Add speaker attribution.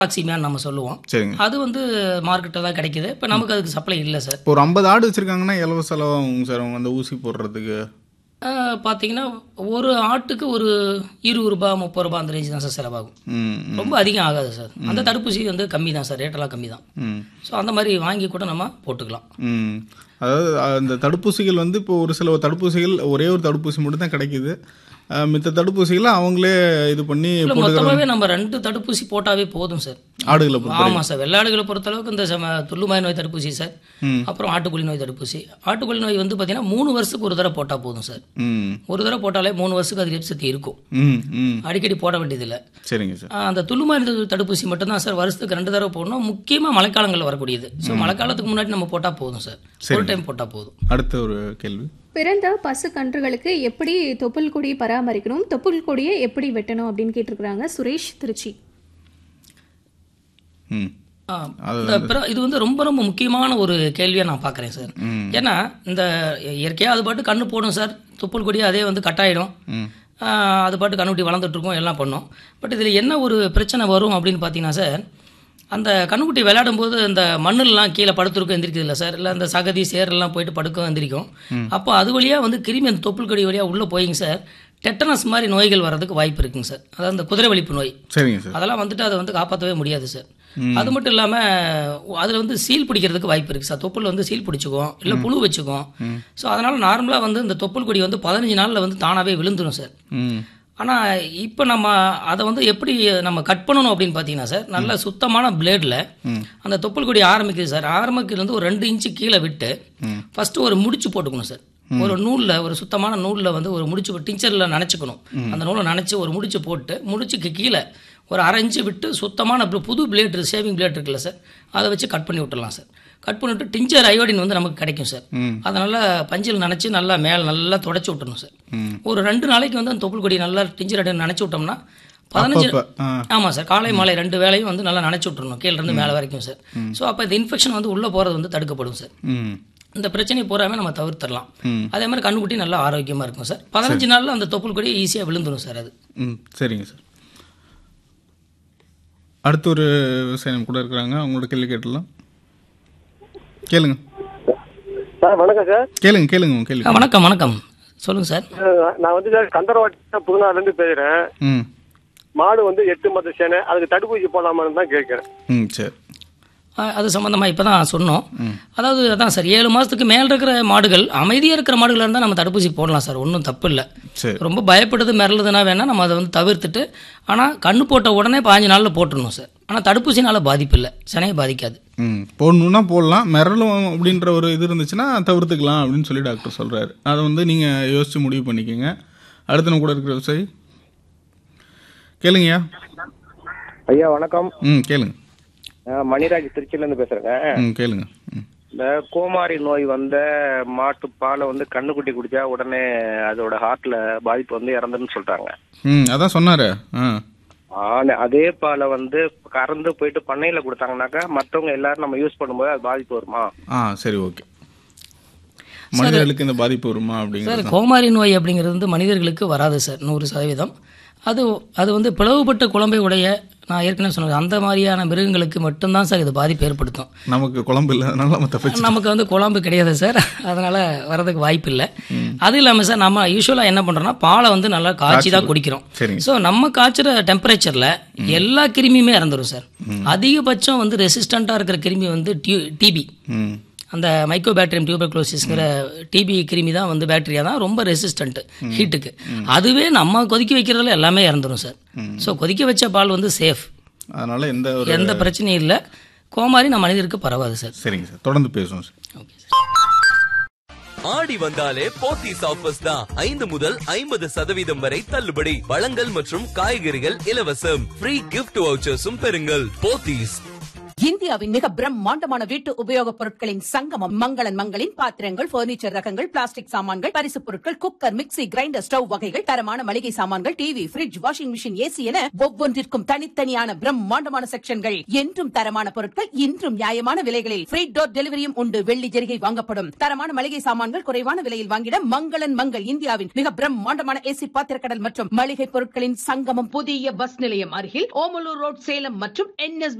Speaker 1: ஆக்சிமியான்னு நம்ம சொல்லுவோம்
Speaker 2: சரிங்க
Speaker 1: அது வந்து மார்க்கெட்டில் தான் கிடைக்குது இப்போ நமக்கு அதுக்கு சப்ளை இல்லை சார்
Speaker 2: இப்போ ஒரு ஐம்பது ஆடு வச்சிருக்காங்கன்னா எவ்வளவு செலவாகும் சார் அவங்க அந்த ஊசி போடுறதுக்கு
Speaker 1: ஆஹ் பார்த்தீங்கன்னா ஒரு ஆட்டுக்கு ஒரு இருபது ரூபாய் முப்பது ரூபாய் அந்த ரேஞ்ச் தான் சார் செலவாகும்
Speaker 2: ம் ம்,
Speaker 1: ரொம்ப அதிகம் ஆகாது சார் அந்த தடுப்பூசி வந்து கம்மி தான் சார் ரேட்டெல்லாம் கம்மி தான்
Speaker 2: ம்
Speaker 1: ஸோ அந்த மாதிரி வாங்கி கூட நம்ம போட்டுக்கலாம்
Speaker 2: ம் அதாவது அந்த தடுப்பூசிகள் வந்து இப்போ ஒரு சில தடுப்பூசிகள் ஒரே ஒரு தடுப்பூசி மட்டும் தான் கிடைக்குது அஹ், மித்த தடுப்பூசிகளை அவங்களே இது பண்ணி
Speaker 1: இல்லை
Speaker 2: போட்டுக்கிற
Speaker 1: மொத்தமாகவே நம்ம ரெண்டு தடுப்பூசி போட்டாவே போதும் சார்
Speaker 2: ஆடுகளை பொறுத்த
Speaker 1: ஆமாம் சார் வெள்ளாடுகளை பொறுத்தளவுக்கு இந்த சம துள்ளுமாய் நோய் தடுப்பூசி சார்
Speaker 2: ம்.
Speaker 1: அப்புறம் ஆட்டுக்குழி நோய் தடுப்பூசி ஆட்டுக்குழி நோய் வந்து பார்த்தீங்கன்னா மூணு வருஷத்துக்கு ஒரு தடவை போட்டால் போதும் சார்
Speaker 2: ம்
Speaker 1: ஒரு தடவை போட்டாலே மூணு வருஷத்துக்கு அது சக்தி இருக்கும்
Speaker 2: ம் ம்
Speaker 1: அடிக்கடி போட வேண்டியதில்லை
Speaker 2: சரிங்க சார்
Speaker 1: ஆஹ் அந்த துள்ளுமாய் நோய் தடுப்பூசி மட்டும்தான் சார் வருஷத்துக்கு ரெண்டு தடவை போடணும் முக்கியமாக மழைக்காலங்களில் வரக்கூடியது ஸோ மழைக்காலத்துக்கு முன்னாடி நம்ம போட்டால் போதும் சார் ஒரு டைம் போட்டால் போதும்
Speaker 2: அடுத்த ஒரு கேள்வி
Speaker 3: பிறந்த பசு கன்றுகளுக்கு எப்படி தொப்புள் கொடி பராமரிக்கணும் தொப்புள் கொடியை எப்படி வெட்டணும் அப்படின்னு கேட்டிருக்கிறாங்க சுரேஷ் திருச்சி
Speaker 2: ம்
Speaker 1: ஆ, இந்த பிற- இது வந்து ரொம்ப ரொம்ப முக்கியமான ஒரு கேள்வியாக நான் பார்க்குறேன் சார்
Speaker 2: ம்.
Speaker 1: ஏன்னா இந்த இயற்கையாக அது பாட்டு கண்ணு போடும் சார் துப்புள் கொடி அதே வந்து கட்டாயிடும்
Speaker 2: ம்
Speaker 1: ஆ, அது பாட்டு கண்ணுக்குட்டி வளர்ந்துட்டு இருக்கும் எல்லாம் பண்ணும் பட் இதில் என்ன ஒரு பிரச்சனை வரும் அப்படின்னு பார்த்தீங்கன்னா சார் அந்த கண்ணுக்குட்டி விளையாடும் போது இந்த மண்ணுலாம் கீழே படுத்துருக்கும் எந்திரிக்குது இல்லை சார் இல்லை அந்த சகதி சேரெல்லாம் போயிட்டு படுக்கும் எந்திரிக்கும் அப்போ அது வழியாக வந்து கிருமி அந்த தொப்புள் கொடி வழியாக உள்ளே போயிங்க சார் டெட்டனஸ் மாதிரி நோய்கள் வர்றதுக்கு வாய்ப்பு இருக்குங்க சார் அதாவது இந்த குதிரை வலிப்பு நோய்
Speaker 2: சரிங்க சார்
Speaker 1: அதெல்லாம் வந்துட்டு அதை வந்து காப்பாற்றவே முடியாது சார் அது மட்டும் இல்லாமல் அதில் வந்து சீல் பிடிக்கிறதுக்கு வாய்ப்பு இருக்குது சார் தொப்புள் வந்து சீல் பிடிச்சிக்கும் இல்லை புழு வச்சுக்கும் ஸோ அதனால் நார்மலாக வந்து இந்த தொப்புள் கொடி வந்து பதினஞ்சு நாளில் வந்து தானாகவே விழுந்துடும் சார்
Speaker 2: ம்
Speaker 1: ஆனால் இப்போ நம்ம அதை வந்து எப்படி நம்ம கட் பண்ணணும் அப்படின்னு பார்த்தீங்கன்னா சார் நல்ல சுத்தமான பிளேடில் அந்த தொப்புள் கொடி ஆரம்பிக்குது சார் ஆரம்பிக்கிறது ஒரு ரெண்டு இன்ச்சு கீழே விட்டு ஃபஸ்ட்டு ஒரு முடிச்சு போட்டுக்கணும் சார் ஒரு நூலில் ஒரு சுத்தமான நூலில் வந்து ஒரு முடிச்சு டிஞ்சரில் நனைச்சிக்கணும் அந்த நூலை நனைச்சி ஒரு முடிச்சு போட்டு முடிச்சுக்கு கீழே ஒரு அரை இன்ச்சு விட்டு சுத்தமான bl- புது பிளேட் சேவிங் பிளேட் இருக்குல்ல சார் அதை வச்சு கட் பண்ணி விட்டுறலாம் சார் கட் பண்ணிவிட்டு டிஞ்சர் அயோடின் வந்து நமக்கு கிடைக்கும் சார் அதை நல்லா பஞ்சில் நனைச்சி நல்லா மேலே நல்லா தொடச்சி விட்டுறணும் சார் ஒரு ரெண்டு நாளைக்கு வந்து அந்த தொப்புள் கொடி நல்லா டிஞ்சர் அயோடின் நனைச்சி விட்டோம்னா பதினஞ்சு
Speaker 2: அப்பப்ப, ஆ.
Speaker 1: ஆமாம் சார் காலை மாலை ரெண்டு வேளையும் வந்து நல்லா நனைச்சி விட்டுறணும் கீழ இருந்து மேலே வரைக்கும் சார் ஸோ அப்போ இந்த இன்ஃபெக்ஷன் வந்து உள்ளே போகிறது வந்து தடுக்கப்படும் சார்
Speaker 2: ம்
Speaker 1: இந்த பிரச்சனையை பூராமே நம்ம தவிர்த்திடலாம் அதே மாதிரி கண்ணுக்குட்டி நல்லா ஆரோக்கியமாக இருக்கும் சார் பதினஞ்சு நாளில் அந்த தொப்புள் கொடி ஈஸியாக விழுந்துடும் சார் அது
Speaker 2: ம் சரிங்க சார் அடுத்து ஒரு விவசாயம் கூட இருக்கிறாங்க அவங்களோட கேள்வி கேட்டுடலாம் கேளுங்க
Speaker 4: சார் வணக்கம் சார்
Speaker 2: கேளுங்க கேளுங்க உங்க கேள்வி
Speaker 1: ஆ, வணக்கம் வணக்கம் சொல்லுங்கள் சார்
Speaker 4: அஹ் நான் வந்து சார் கந்தரவாட்டி புதுநாள்லேருந்து பேசுகிறேன்
Speaker 2: ம்
Speaker 4: மாடு வந்து எட்டு மத்த சேனை அதுக்கு தடுப்பூசி போடலாமான்னு தான் கேட்குறேன்
Speaker 2: ம் சரி
Speaker 1: ஆ, அது சம்மந்தமாக இப்போ தான் சொன்னோம் அதாவது அதான் சார் ஏழு மாதத்துக்கு மேலே இருக்கிற மாடுகள் அமைதியாக இருக்கிற மாடுகளாக இருந்தால் நம்ம தடுப்பூசி போடலாம் சார் ஒன்றும் தப்பு இல்லை
Speaker 2: சரி
Speaker 1: ரொம்ப பயப்படுது மிரளுதுன்னா வேணால் நம்ம அதை வந்து தவிர்த்துட்டு ஆனால் கண்ணு போட்ட உடனே பாஞ்சு நாளில் போட்டுடணும் சார் ஆனால் தடுப்பூசினால பாதிப்பு இல்லை சனையை பாதிக்காது
Speaker 2: ம் போடணுன்னா போடலாம் மிரளும் அப்படின்ற ஒரு இது இருந்துச்சுன்னா தவிர்த்துக்கலாம் அப்படின்னு சொல்லி டாக்டர் சொல்கிறாரு அதை வந்து நீங்கள் யோசித்து முடிவு பண்ணிக்கோங்க அடுத்து நம்ம கூட இருக்கிற விவசாயி கேளுங்கய்யா
Speaker 5: ஐயா வணக்கம்
Speaker 2: ம் கேளுங்க
Speaker 5: நான் மணிராஜ் திருச்சியிலேருந்து பேசுகிறேங்க
Speaker 2: ம் கேளுங்க ம்
Speaker 5: இந்த கோமாரி நோய் வந்த மாட்டு பாலை வந்து கண்ணுக்குட்டி குடிச்சா உடனே அதோட ஹார்ட்ல பாதிப்பு வந்து இறந்துன்னு சொல்றாங்க
Speaker 2: ம் அதான் சொன்னாரு ஆ
Speaker 5: ஆனா அதே பாலை வந்து கறந்து போயிட்டு பண்ணையில கொடுத்தாங்கனாக்கா மற்றவங்க எல்லாரும் நம்ம யூஸ் பண்ணும்போது அது பாதிப்பு வருமா
Speaker 2: ஆ சரி ஓகே மனிதர்களுக்கு இந்த பாதிப்பு வருமா
Speaker 1: சார்
Speaker 2: அப்படிங்கிறது
Speaker 1: கோமாரி நோய் அப்படிங்கிறது வந்து மனிதர்களுக்கு வராது சார் நூறு சதவீதம் அது அது வந்து பிளவுபட்ட குழம்பை உடைய நான் ஏற்கனவே சொன்னது அந்த மாதிரியான மிருகங்களுக்கு மட்டும்தான் சார் இது பாதிப்பு ஏற்படுத்தும்
Speaker 2: நமக்கு குழம்பு இல்லாதனால நம்ம தப்பிச்சு
Speaker 1: நமக்கு வந்து குழம்பு கிடையாது சார் அதனால வரதுக்கு வாய்ப்பு இல்லை அது இல்லாமல் சார் நம்ம யூஸ்வலாக என்ன பண்ணுறோம்னா பாலை வந்து நல்லா காய்ச்சி தான் குடிக்கிறோம்
Speaker 2: சரிங்க
Speaker 1: ஸோ நம்ம காய்ச்சுற டெம்பரேச்சரில் எல்லா கிருமியுமே இறந்துரும் சார் அதிகபட்சம் வந்து ரெசிஸ்டண்ட்டாக இருக்கிற கிருமி வந்து டிபி
Speaker 2: ம்
Speaker 1: அந்த மைக்கோபாக்டீரியம் டியூபர்குலோசிஸ்ங்கிற டிபி கிருமி தான் வந்து பாக்டீரியா தான் ரொம்ப ரெசிஸ்டன்ட் ஹீட்டுக்கு அதுவே நம்ம கொதிக்க வைக்கிறதுல எல்லாமே இறந்துரும் சார் ஸோ கொதிக்க வச்ச பால் வந்து சேஃப்
Speaker 2: அதனால எந்த ஒரு
Speaker 1: எந்த பிரச்சனையும் இல்லை கோமாரி நம்ம மனிதருக்கு பரவாது சார்
Speaker 2: சரிங்க சார் தொடர்ந்து பேசுவோம் சார்
Speaker 1: ஓகே சார்
Speaker 6: ஆடி வந்தாலே போத்தீஸ் ஆஃபர்ஸ் தான் ஐந்து முதல் ஐம்பது சதவீதம் வரை தள்ளுபடி பழங்கள் மற்றும் காய்கறிகள் இலவசம் ஃப்ரீ கிஃப்ட் வவுச்சர்ஸும் பெறுங்கள் போத்தீஸ்
Speaker 7: இந்தியாவின் மிக பிரம்மாண்டமான வீட்டு உபயோகப் பொருட்களின் சங்கமம் மங்களன் மங்களின் பாத்திரங்கள் பர்னிச்சர் ரகங்கள் பிளாஸ்டிக் சாமான்கள் பரிசுப் பொருட்கள் குக்கர் மிக்ஸி கிரைண்டர் ஸ்டவ் வகைகள் தரமான மளிகை சாமான்கள் TV fridge washing machine AC என ஒவ்வொன்றிற்கும் தனித்தனியான பிரம்மாண்டமான செக்ஷன்கள் என்றும் தரமான பொருட்கள் இன்றும் நியாயமான விலைகளில் ஃப்ரீ டோர் டெலிவரியும் உண்டு வெள்ளி ஜெரிகை வாங்கப்படும் தரமான மளிகை சாமான்கள் குறைவான விலையில் வாங்கிட மங்களன் மங்கள் இந்தியாவின் மிக பிரம்மாண்டமான ஏசி பாத்திரக்கடல் மற்றும் மளிகை பொருட்களின் சங்கமம் புதிய பஸ் நிலையம் அருகில் ஓமலூர் ரோட் சேலம் மற்றும் என்எஸ்